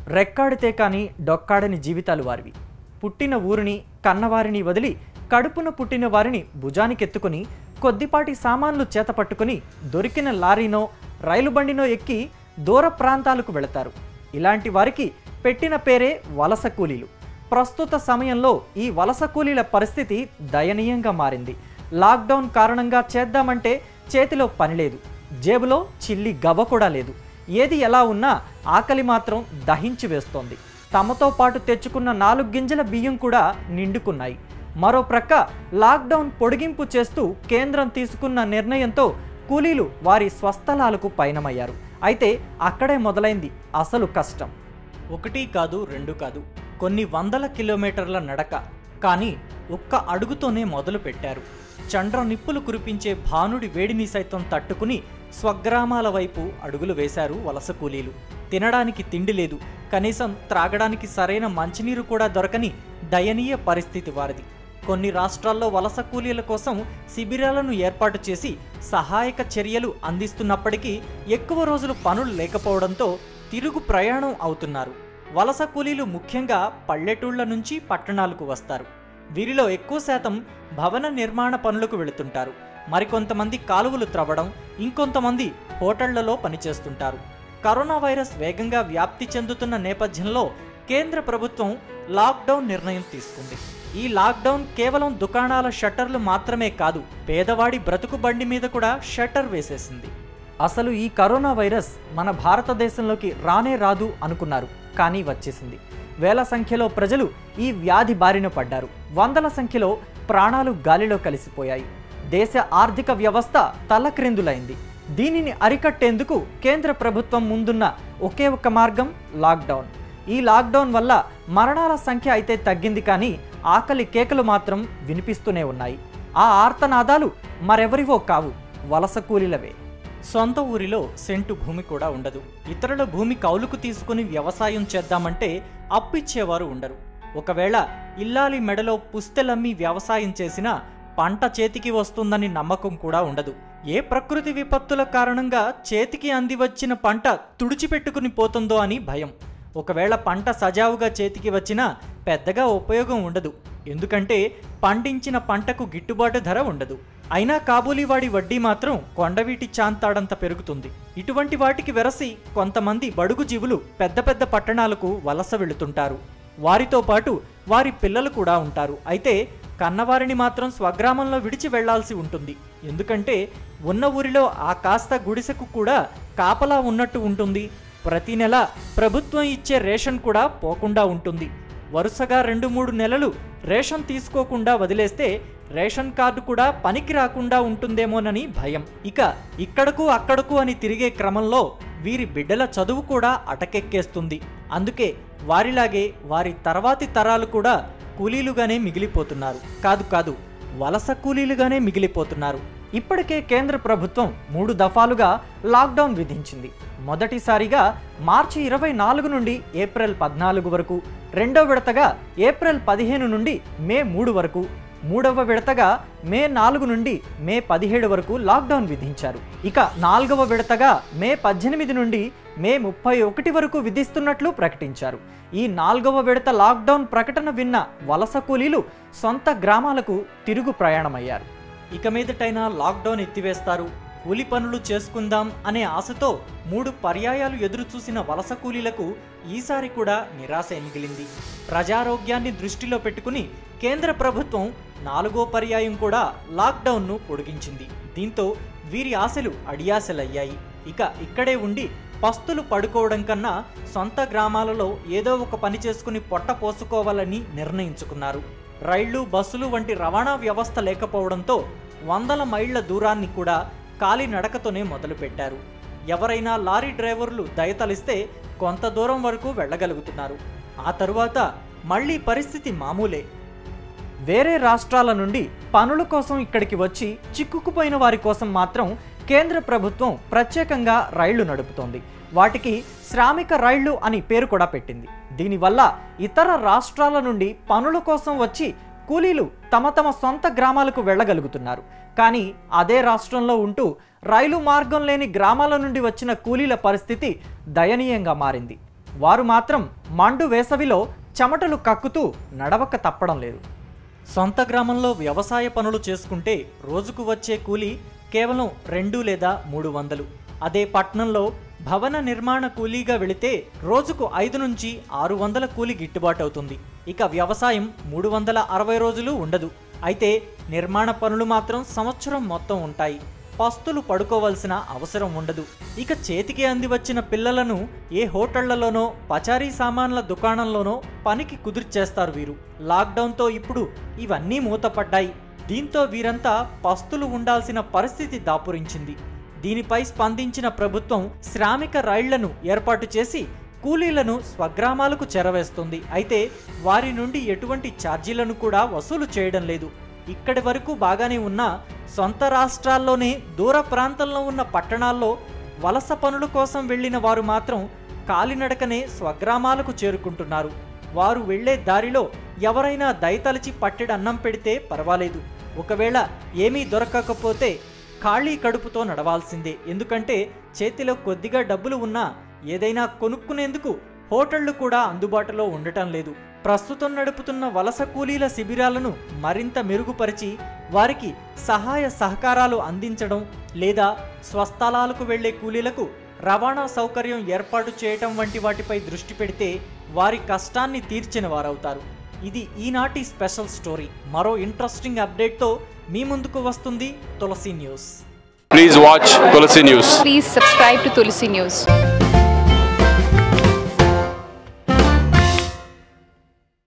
రెక్కాడితే కానీ డొక్కాడని జీవితాలు వారివి పుట్టిన ఊరిని కన్నవారిని వదిలి కడుపున పుట్టిన వారిని భుజానికెత్తుకుని కొద్దిపాటి సామాన్లు చేతపట్టుకుని దొరికిన లారీనో రైలు బండినో ఎక్కి దూర ప్రాంతాలకు వెళతారు ఇలాంటి వారికి పెట్టిన పేరే వలస కూలీలు ప్రస్తుత సమయంలో ఈ వలస కూలీల పరిస్థితి దయనీయంగా మారింది లాక్డౌన్ కారణంగా చేద్దామంటే చేతిలో పని లేదు జేబులో చిల్లి గవ్వ కూడా లేదు ఏది ఎలా ఉన్నా ఆకలి మాత్రం దహించి వేస్తోంది తమతో పాటు తెచ్చుకున్న నాలుగు గింజల బియ్యం కూడా నిండుకున్నాయి మరో ప్రక్క లాక్డౌన్ పొడిగింపు చేస్తూ కేంద్రం తీసుకున్న నిర్ణయంతో కూలీలు వారి స్వస్థలాలకు పయనమయ్యారు అయితే అక్కడే మొదలైంది అసలు కష్టం ఒకటి కాదు రెండు కాదు కొన్ని వందల కిలోమీటర్ల నడక కానీ ఒక్క అడుగుతోనే మొదలు పెట్టారు చండ్ర నిప్పులు కురిపించే భానుడి వేడిని సైతం తట్టుకుని స్వగ్రామాల వైపు అడుగులు వేశారు వలస కూలీలు తినడానికి తిండి లేదు కనీసం త్రాగడానికి సరైన మంచినీరు కూడా దొరకని దయనీయ పరిస్థితి వారిది కొన్ని రాష్ట్రాల్లో వలస కూలీల కోసం శిబిరాలను ఏర్పాటు చేసి సహాయక చర్యలు అందిస్తున్నప్పటికీ ఎక్కువ రోజులు పనులు లేకపోవడంతో తిరుగు ప్రయాణం అవుతున్నారు వలస కూలీలు ముఖ్యంగా పల్లెటూళ్ల నుంచి పట్టణాలకు వస్తారు వీరిలో ఎక్కువ శాతం భవన నిర్మాణ పనులకు వెళుతుంటారు మరికొంతమంది కాలువలు త్రవ్వడం ఇంకొంతమంది హోటళ్లలో పనిచేస్తుంటారు కరోనా వైరస్ వేగంగా వ్యాప్తి చెందుతున్న నేపథ్యంలో కేంద్ర ప్రభుత్వం లాక్డౌన్ నిర్ణయం తీసుకుంది ఈ లాక్డౌన్ కేవలం దుకాణాల షట్టర్లు మాత్రమే కాదు పేదవాడి బ్రతుకు బండి మీద కూడా షట్టర్ వేసేసింది అసలు ఈ కరోనా వైరస్ మన భారతదేశంలోకి రానే రాదు అనుకున్నారు కానీ వచ్చేసింది వేల సంఖ్యలో ప్రజలు ఈ వ్యాధి బారిన పడ్డారు వందల సంఖ్యలో ప్రాణాలు గాలిలో కలిసిపోయాయి దేశ ఆర్థిక వ్యవస్థ తలక్రిందులైంది దీనిని అరికట్టేందుకు కేంద్ర ప్రభుత్వం ముందున్న ఒకే ఒక్క మార్గం లాక్డౌన్ ఈ లాక్డౌన్ వల్ల మరణాల సంఖ్య అయితే తగ్గింది కానీ ఆకలి కేకలు మాత్రం వినిపిస్తూనే ఉన్నాయి ఆ ఆర్తనాదాలు మరెవరివో కావు వలస కూలీలవే సొంత ఊరిలో సెంటు భూమి కూడా ఉండదు ఇతరుల భూమి కౌలుకు తీసుకుని వ్యవసాయం చేద్దామంటే అప్పిచ్చేవారు ఉండరు ఒకవేళ ఇల్లాలి మెడలో పుస్తెలమ్మి వ్యవసాయం చేసినా పంట చేతికి వస్తుందని నమ్మకం కూడా ఉండదు ఏ ప్రకృతి విపత్తుల కారణంగా చేతికి అంది వచ్చిన పంట తుడిచిపెట్టుకుని పోతుందో అని భయం ఒకవేళ పంట సజావుగా చేతికి వచ్చినా పెద్దగా ఉపయోగం ఉండదు ఎందుకంటే పండించిన పంటకు గిట్టుబాటు ధర ఉండదు అయినా కాబూలీవాడి వడ్డీ మాత్రం కొండవీటి చాంతాడంత పెరుగుతుంది ఇటువంటి వాటికి వెరసి కొంతమంది బడుగు జీవులు పెద్ద పెద్ద పట్టణాలకు వలస వెళుతుంటారు వారితో పాటు వారి పిల్లలు కూడా ఉంటారు అయితే కన్నవారిని మాత్రం స్వగ్రామంలో విడిచి వెళ్లాల్సి ఉంటుంది ఎందుకంటే ఉన్న ఊరిలో ఆ కాస్త గుడిసెకు కూడా కాపలా ఉన్నట్టు ఉంటుంది ప్రతి నెల ప్రభుత్వం ఇచ్చే రేషన్ కూడా పోకుండా ఉంటుంది వరుసగా రెండు మూడు నెలలు రేషన్ తీసుకోకుండా వదిలేస్తే రేషన్ కార్డు కూడా పనికి రాకుండా ఉంటుందేమోనని భయం ఇక ఇక్కడకు అక్కడకు అని తిరిగే క్రమంలో వీరి బిడ్డల చదువు కూడా అటకెక్కేస్తుంది అందుకే వారిలాగే వారి తర్వాతి తరాలు కూడా కూలీలుగానే మిగిలిపోతున్నారు కాదు కాదు వలస కూలీలుగానే మిగిలిపోతున్నారు ఇప్పటికే కేంద్ర ప్రభుత్వం మూడు దఫాలుగా లాక్డౌన్ విధించింది మొదటిసారిగా మార్చి ఇరవై నాలుగు నుండి ఏప్రిల్ పద్నాలుగు వరకు రెండో విడతగా ఏప్రిల్ పదిహేను నుండి మే మూడు వరకు మూడవ విడతగా మే నాలుగు నుండి మే పదిహేడు వరకు లాక్డౌన్ విధించారు ఇక నాలుగవ విడతగా మే పద్దెనిమిది నుండి మే ముప్పై ఒకటి వరకు విధిస్తున్నట్లు ప్రకటించారు ఈ నాలుగవ విడత లాక్డౌన్ ప్రకటన విన్న వలస కూలీలు సొంత గ్రామాలకు తిరుగు ప్రయాణమయ్యారు ఇక మీదటైనా లాక్డౌన్ ఎత్తివేస్తారు కూలి పనులు చేసుకుందాం అనే ఆశతో మూడు పర్యాయాలు ఎదురు చూసిన వలస కూలీలకు ఈసారి కూడా నిరాశ మిగిలింది ప్రజారోగ్యాన్ని దృష్టిలో పెట్టుకుని కేంద్ర ప్రభుత్వం నాలుగో పర్యాయం కూడా లాక్డౌన్ను పొడిగించింది దీంతో వీరి ఆశలు అడియాశలయ్యాయి ఇక ఇక్కడే ఉండి పస్తులు పడుకోవడం కన్నా సొంత గ్రామాలలో ఏదో ఒక పని చేసుకుని పొట్ట పోసుకోవాలని నిర్ణయించుకున్నారు రైళ్లు బస్సులు వంటి రవాణా వ్యవస్థ లేకపోవడంతో వందల మైళ్ల దూరాన్ని కూడా కాలినడకతోనే మొదలుపెట్టారు ఎవరైనా లారీ డ్రైవర్లు దయతలిస్తే కొంత దూరం వరకు వెళ్ళగలుగుతున్నారు ఆ తరువాత మళ్ళీ పరిస్థితి మామూలే వేరే రాష్ట్రాల నుండి పనుల కోసం ఇక్కడికి వచ్చి చిక్కుకుపోయిన వారి కోసం మాత్రం కేంద్ర ప్రభుత్వం ప్రత్యేకంగా రైళ్లు నడుపుతోంది వాటికి శ్రామిక రైళ్లు అని పేరు కూడా పెట్టింది దీనివల్ల ఇతర రాష్ట్రాల నుండి పనుల కోసం వచ్చి కూలీలు తమ తమ సొంత గ్రామాలకు వెళ్ళగలుగుతున్నారు కానీ అదే రాష్ట్రంలో ఉంటూ రైలు మార్గం లేని గ్రామాల నుండి వచ్చిన కూలీల పరిస్థితి దయనీయంగా మారింది వారు మాత్రం మండు వేసవిలో చెమటలు కక్కుతూ నడవక తప్పడం లేదు సొంత గ్రామంలో వ్యవసాయ పనులు చేసుకుంటే రోజుకు వచ్చే కూలి కేవలం రెండు లేదా మూడు వందలు అదే పట్నంలో భవన నిర్మాణ కూలీగా వెళితే రోజుకు ఐదు నుంచి ఆరు వందల కూలి గిట్టుబాటు అవుతుంది ఇక వ్యవసాయం మూడు వందల అరవై రోజులు ఉండదు అయితే నిర్మాణ పనులు మాత్రం సంవత్సరం మొత్తం ఉంటాయి పస్తులు పడుకోవలసిన అవసరం ఉండదు ఇక చేతికి అంది వచ్చిన పిల్లలను ఏ హోటళ్లలోనో పచారీ సామాన్ల దుకాణంలోనో పనికి కుదిర్చేస్తారు వీరు లాక్డౌన్తో ఇప్పుడు ఇవన్నీ మూతపడ్డాయి దీంతో వీరంతా పస్తులు ఉండాల్సిన పరిస్థితి దాపురించింది దీనిపై స్పందించిన ప్రభుత్వం శ్రామిక రైళ్లను ఏర్పాటు చేసి కూలీలను స్వగ్రామాలకు చేరవేస్తుంది అయితే వారి నుండి ఎటువంటి ఛార్జీలను కూడా వసూలు చేయడం లేదు ఇక్కడి వరకు బాగానే ఉన్నా సొంత రాష్ట్రాల్లోనే దూర ప్రాంతంలో ఉన్న పట్టణాల్లో వలస పనుల కోసం వెళ్ళిన వారు మాత్రం కాలినడకనే స్వగ్రామాలకు చేరుకుంటున్నారు వారు వెళ్లే దారిలో ఎవరైనా దయతలచి పట్టెడు అన్నం పెడితే పర్వాలేదు ఒకవేళ ఏమీ దొరకకపోతే ఖాళీ కడుపుతో నడవాల్సిందే ఎందుకంటే చేతిలో కొద్దిగా డబ్బులు ఉన్నా ఏదైనా కొనుక్కునేందుకు హోటళ్లు కూడా అందుబాటులో ఉండటం లేదు ప్రస్తుతం నడుపుతున్న వలస కూలీల శిబిరాలను మరింత మెరుగుపరిచి వారికి సహాయ సహకారాలు అందించడం లేదా స్వస్థలాలకు వెళ్లే కూలీలకు రవాణా సౌకర్యం ఏర్పాటు చేయటం వంటి వాటిపై దృష్టి పెడితే వారి కష్టాన్ని తీర్చిన వారవుతారు ఇది ఈనాటి స్పెషల్ స్టోరీ మరో ఇంట్రెస్టింగ్ అప్డేట్తో మీ ముందుకు వస్తుంది Tulasi news Please watch Tulsi News. Please subscribe to Tulsi News.